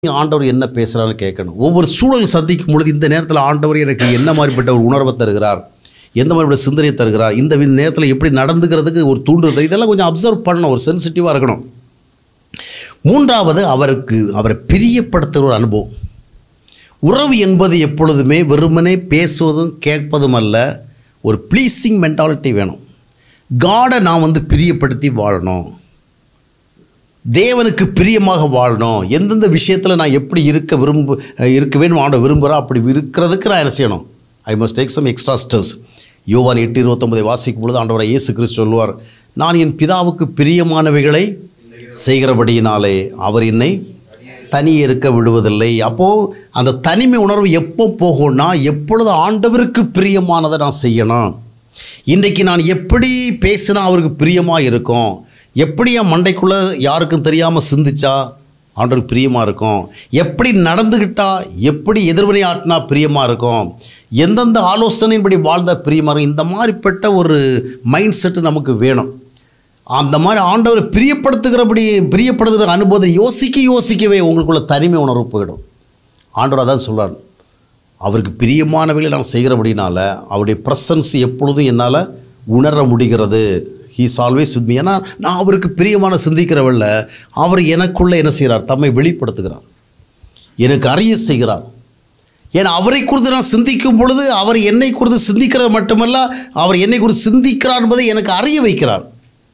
ஆண்டவர் என்ன பேசுகிறான்னு கேட்கணும் ஒவ்வொரு சூழல் சந்திக்கும் பொழுது இந்த நேரத்தில் ஆண்டவர் எனக்கு என்ன மாதிரிப்பட்ட ஒரு உணர்வை தருகிறார் எந்த மாதிரிப்பட்ட சிந்தனையை தருகிறார் இந்த வி- நேரத்தில் எப்படி நடந்துக்கிறதுக்கு ஒரு தூண்டுறது இதெல்லாம் கொஞ்சம் அப்சர்வ் பண்ணணும் ஒரு சென்சிட்டிவாக இருக்கணும் மூன்றாவது அவருக்கு அவரை பிரியப்படுத்துகிற ஒரு அனுபவம் உறவு என்பது எப்பொழுதுமே வெறுமனே பேசுவதும் கேட்பதும் அல்ல ஒரு ப்ளீஸிங் மென்டாலிட்டி வேணும் காடை நான் வந்து பிரியப்படுத்தி வாழணும் தேவனுக்கு பிரியமாக வாழணும் எந்தெந்த விஷயத்தில் நான் எப்படி இருக்க விரும்பு இருக்க வேணும் ஆண்ட விரும்புகிறா அப்படி இருக்கிறதுக்கு நான் என்ன செய்யணும் I must take some extra steps Yovan எட்டு இருபத்தொன்பதை வாசிக்கும் பொழுது ஆண்டவரை இயேசு கிறிஸ்து சொல்லுவார் நான் என் பிதாவுக்கு பிரியமானவைகளை செய்கிறபடியினாலே அவர் என்னை தனியே இருக்க விடுவதில்லை அப்போது அந்த தனிமை உணர்வு எப்போ போகும்னா எப்பொழுது ஆண்டவருக்கு பிரியமானதை நான் செய்யணும் இன்றைக்கு நான் எப்படி பேசினா அவருக்கு பிரியமாக இருக்கும் எப்படி என் மண்டைக்குள்ளே யாருக்கும் தெரியாமல் சிந்திச்சா ஆண்டவருக்கு பிரியமாக இருக்கும் எப்படி நடந்துக்கிட்டா எப்படி எதிர்வினை ஆட்டினா பிரியமாக இருக்கும் எந்தெந்த ஆலோசனையின்படி வாழ்ந்த பிரியமாக இருக்கும் இந்த மாதிரிப்பட்ட ஒரு மைண்ட் செட்டு நமக்கு வேணும் அந்த மாதிரி ஆண்டவரை பிரியப்படுத்துகிறபடி பிரியப்படுத்துகிற அனுபவத்தை யோசிக்க யோசிக்கவே உங்களுக்குள்ள தனிமை உணர்வு போயிடும் ஆண்டவர் அதான் சொல்றார் அவருக்கு பிரியமானவைகளை நான் செய்கிறபடினால அவருடைய ப்ரெசன்ஸ் எப்பொழுதும் என்னால் உணர முடிகிறது ஹீஸ் ஆல்வேஸ் வித் மீ ஏன்னா நான் அவருக்கு பிரியமான சிந்திக்கிறவல்ல அவர் எனக்குள்ளே என்ன செய்கிறார் தம்மை வெளிப்படுத்துகிறார் எனக்கு அறிய செய்கிறார் ஏன்னா அவரை குறித்து நான் சிந்திக்கும் பொழுது அவர் என்னை குறித்து சிந்திக்கிறது மட்டுமல்ல அவர் என்னை குறித்து சிந்திக்கிறார் என்பதை எனக்கு அறிய வைக்கிறார்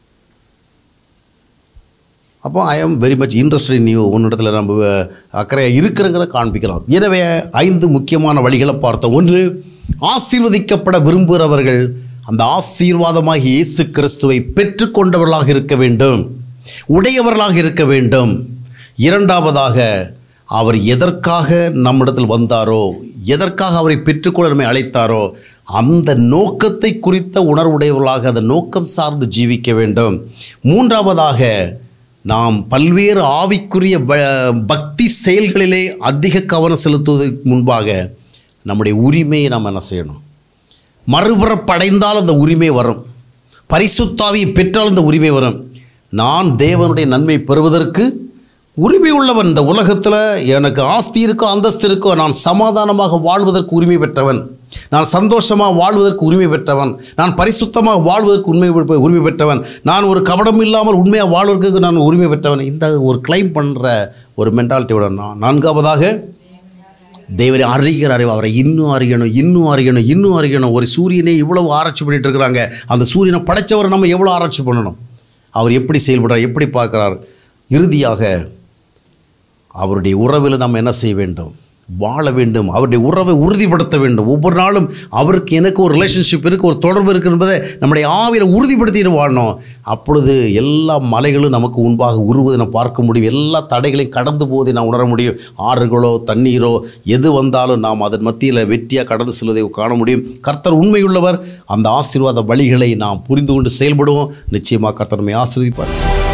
அப்போ I am very much interested in you உன்னிடத்தில் நம்ம அக்கறையாக இருக்கிறங்கிறத காண்பிக்கலாம் எனவே ஐந்து முக்கியமான வழிகளை பார்த்தோம் ஒன்று ஆசீர்வதிக்கப்பட விரும்புகிறவர்கள் அந்த ஆசீர்வாதமாகிய இயேசு கிறிஸ்துவை பெற்றுக்கொண்டவர்களாக இருக்க வேண்டும் உடையவர்களாக இருக்க வேண்டும் இரண்டாவதாக அவர் எதற்காக நம்மிடத்தில் வந்தாரோ எதற்காக அவரை பெற்றுக்கொள்ள நம்மை அழைத்தாரோ அந்த நோக்கத்தை குறித்த உணர்வுடையவர்களாக அந்த நோக்கம் சார்ந்து ஜீவிக்க வேண்டும் மூன்றாவதாக நாம் பல்வேறு ஆவிக்குரிய ப- பக்தி செயல்களிலே அதிக கவனம் செலுத்துவதற்கு முன்பாக நம்முடைய உரிமையை நாம் என்ன செய்யணும் மறுபுறப்படைந்தால் அந்த உரிமை வரும் பரிசுத்தாவியை பெற்றால் அந்த உரிமை வரும் நான் தேவனுடைய நன்மை பெறுவதற்கு உரிமை உள்ளவன் இந்த உலகத்தில் எனக்கு ஆஸ்தி இருக்கோ அந்தஸ்து இருக்கோ நான் சமாதானமாக வாழ்வதற்கு உரிமை பெற்றவன் நான் சந்தோஷமாக வாழ்வதற்கு உரிமை பெற்றவன் நான் பரிசுத்தமாக வாழ்வதற்கு உண்மை பெ- உரிமை பெற்றவன் நான் ஒரு கபடம் இல்லாமல் உண்மையாக வாழ்வதற்கு நான் உரிமை பெற்றவன் இந்த ஒரு கிளைம் பண்ணுற ஒரு மென்டாலிட்டியோட நான் நான்காவதாக தேவரை அறிகிற அறிவு அவரை இன்னும் அறியணும் இன்னும் அறியணும் இன்னும் அறியணும் ஒரு சூரியனை இவ்வளவு ஆராய்ச்சி பண்ணிட்டு இருக்கிறாங்க அந்த சூரியனை படைச்சவரை நம்ம எவ்வளோ ஆராய்ச்சி பண்ணணும் அவர் எப்படி செயல்படுறார் எப்படி பார்க்குறார் இறுதியாக அவருடைய உறவில் நம்ம என்ன செய்ய வேண்டும் வாழ வேண்டும் அவருடைய உறவை உறுதிப்படுத்த வேண்டும் ஒவ்வொரு நாளும் அவருக்கு எனக்கு ஒரு ரிலேஷன்ஷிப் இருக்குது ஒரு தொடர்பு இருக்குது என்பதை நம்முடைய ஆவியில் உறுதிப்படுத்திட்டு வாழணும் அப்பொழுது எல்லா மலைகளும் நமக்கு முன்பாக உருவதை நான் பார்க்க முடியும் எல்லா தடைகளையும் கடந்து போவதை நான் உணர முடியும் ஆறுகளோ தண்ணீரோ எது வந்தாலும் நாம் அதன் மத்தியில் வெற்றியாக கடந்து செல்வதை காண முடியும் கர்த்தர் உண்மையுள்ளவர் அந்த ஆசீர்வாத வழிகளை நாம் புரிந்து கொண்டு செயல்படுவோம் நிச்சயமாக கர்த்தர் நம்மை ஆசீர்வதிப்பார்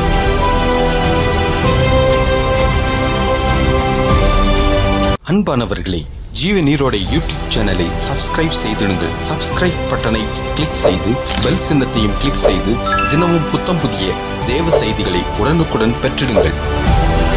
அன்பானவர்களே ஜீவ நீரோட யூடியூப் சேனலை சப்ஸ்கிரைப் செய்திடுங்கள் சப்ஸ்கிரைப் பட்டனை கிளிக் செய்து பெல் சின்னத்தையும் கிளிக் செய்து தினமும் புத்தம் புதிய தேவ செய்திகளை உடனுக்குடன் பெற்றிடுங்கள்